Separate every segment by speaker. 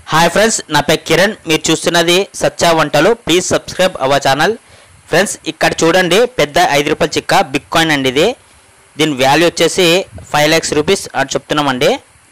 Speaker 1: hi friends నా పేరు కిరణ్ మీరు చూస్తున్నది సచ్చా వంటలు please subscribe our channel friends ఇక్కడ చూడండి పెద్ద ఐదు రూపాయల చిక్క బిగ్ కాయిన్ అండి ఇది దీని వాల్యూ వచ్చేసి ఫైవ్ ల్యాక్స్ రూపీస్ అని చెప్తున్నామండి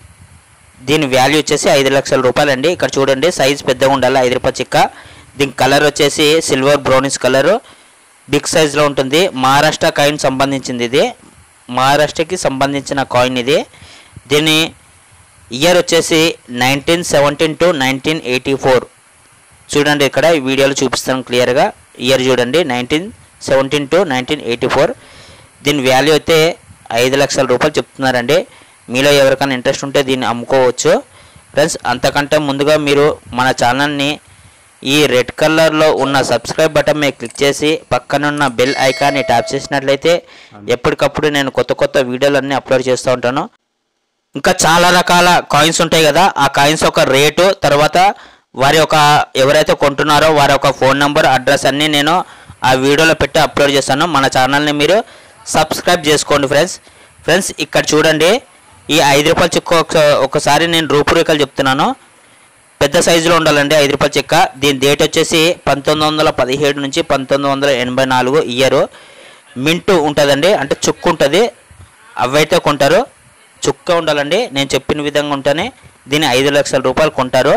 Speaker 1: దీని వాల్యూ వచ్చేసి ఐదు లక్షల రూపాయలు అండి ఇక్కడ చూడండి సైజ్ పెద్దగా ఉండాలి ఐదు రూపాయల చిక్క దీని కలర్ వచ్చేసి సిల్వర్ బ్రౌనిష్ కలర్ బిగ్ సైజ్లో ఉంటుంది మహారాష్ట్ర కాయిన్ సంబంధించింది ఇది మహారాష్ట్రకి సంబంధించిన కాయిన్ ఇది దీని ఇయర్ వచ్చేసి nineteen seventeen to nineteen eighty four చూడండి ఇక్కడ ఈ వీడియోలో చూపిస్తాను క్లియర్గా ఇయర్ చూడండి nineteen seventeen to nineteen eighty four దీని వాల్యూ అయితే ఐదు లక్షల రూపాయలు చెప్తున్నారండి మీలో ఎవరికైనా ఇంట్రెస్ట్ ఉంటే దీన్ని అమ్ముకోవచ్చు ఫ్రెండ్స్ అంతకంటే ముందుగా మీరు మన ఛానల్ని ఈ రెడ్ కలర్లో ఉన్న సబ్స్క్రైబ్ బటన్ మీద క్లిక్ చేసి పక్కనున్న బెల్ ఐకాన్ని ట్యాప్ చేసినట్లయితే ఎప్పటికప్పుడు నేను కొత్త కొత్త వీడియోలన్నీ అప్లోడ్ చేస్తూ ఉంటాను ఇంకా చాలా రకాల కాయిన్స్ ఉంటాయి కదా ఆ కాయిన్స్ ఒక రేటు తర్వాత వారి యొక్క ఎవరైతే కొంటున్నారో వారి యొక్క ఫోన్ నెంబర్ అడ్రస్ అన్నీ నేను ఆ వీడియోలో పెట్టి అప్లోడ్ చేస్తాను మన ఛానల్ని మీరు సబ్స్క్రైబ్ చేసుకోండి ఫ్రెండ్స్ ఫ్రెండ్స్ ఇక్కడ చూడండి ఈ ఐదు రూపాయల చెక్క ఒక- ఒకసారి నేను రూపురేఖలు చెప్తున్నాను పెద్ద సైజులో ఉండాలండి ఐదు రూపాయల చెక్క దీని డేట్ వచ్చేసి పంతొమ్మిది వందల పదిహేడు నుంచి పంతొమ్మిది వందల ఎనభై నాలుగు ఇయర్ మింటు ఉంటుందండి అంటే చుక్కు ఉంటుంది అవైతే కొంటారు చుక్క ఉండాలండి నేను చెప్పిన విధంగా ఉంటేనే దీన్ని ఐదు లక్షల రూపాయలు కొంటారు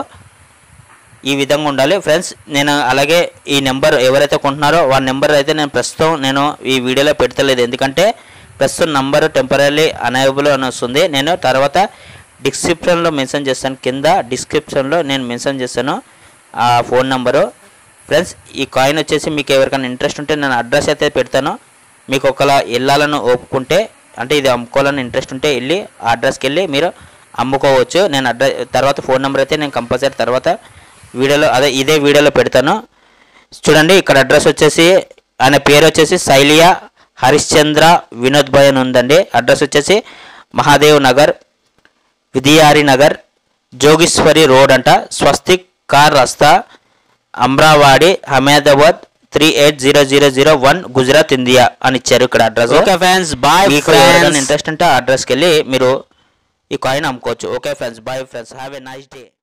Speaker 1: ఈ విధంగా ఉండాలి ఫ్రెండ్స్ నేను అలాగే ఈ నెంబర్ ఎవరైతే కొంటున్నారో వాళ్ళ నెంబర్ అయితే నేను ప్రస్తుతం నేను ఈ వీడియోలో పెడతలేదు ఎందుకంటే ప్రస్తుతం నంబర్ టెంపరీ అనవైలబుల్ అని వస్తుంది నేను తర్వాత డిస్క్రిప్షన్లో మెన్షన్ చేస్తాను కింద డిస్క్రిప్షన్లో నేను మెన్షన్ చేస్తాను ఆ ఫోన్ నెంబరు ఫ్రెండ్స్ ఈ కాయిన్ వచ్చేసి మీకు ఎవరికైనా ఇంట్రెస్ట్ ఉంటే నేను అడ్రస్ అయితే పెడతాను మీకు ఒకలా వెళ్ళాలని ఒప్పుకుంటే అంటే ఇది అమ్ముకోవాలని ఇంట్రెస్ట్ ఉంటే వెళ్ళి ఆ అడ్రస్కి వెళ్ళి మీరు అమ్ముకోవచ్చు నేను అడ్రస్ తర్వాత ఫోన్ నెంబర్ అయితే నేను కంపల్సరీ తర్వాత వీడియోలో అదే ఇదే వీడియోలో పెడతాను చూడండి ఇక్కడ అడ్రస్ వచ్చేసి ఆయన పేరు వచ్చేసి శైలియా హరిశ్చంద్ర వినోద్ భాయ్ అని ఉందండి అడ్రస్ వచ్చేసి మహాదేవ్ నగర్ విధియారి నగర్ జోగేశ్వరి రోడ్ అంట Swastik Char Rasta Amraiwadi Ahmedabad three eight zero zero zero one Gujarat India అని ఇచ్చారు ఇక్కడ అడ్రస్ ఓకే ఫ్రెండ్స్ బాయ్ మీకు ఎవరికైనా ఇంట్రెస్ట్ ఉంటే ఆ అడ్రస్కి వెళ్ళి మీరు ఈ కాయిన్ అమ్ముకోవచ్చు okay friends bye friends have a nice day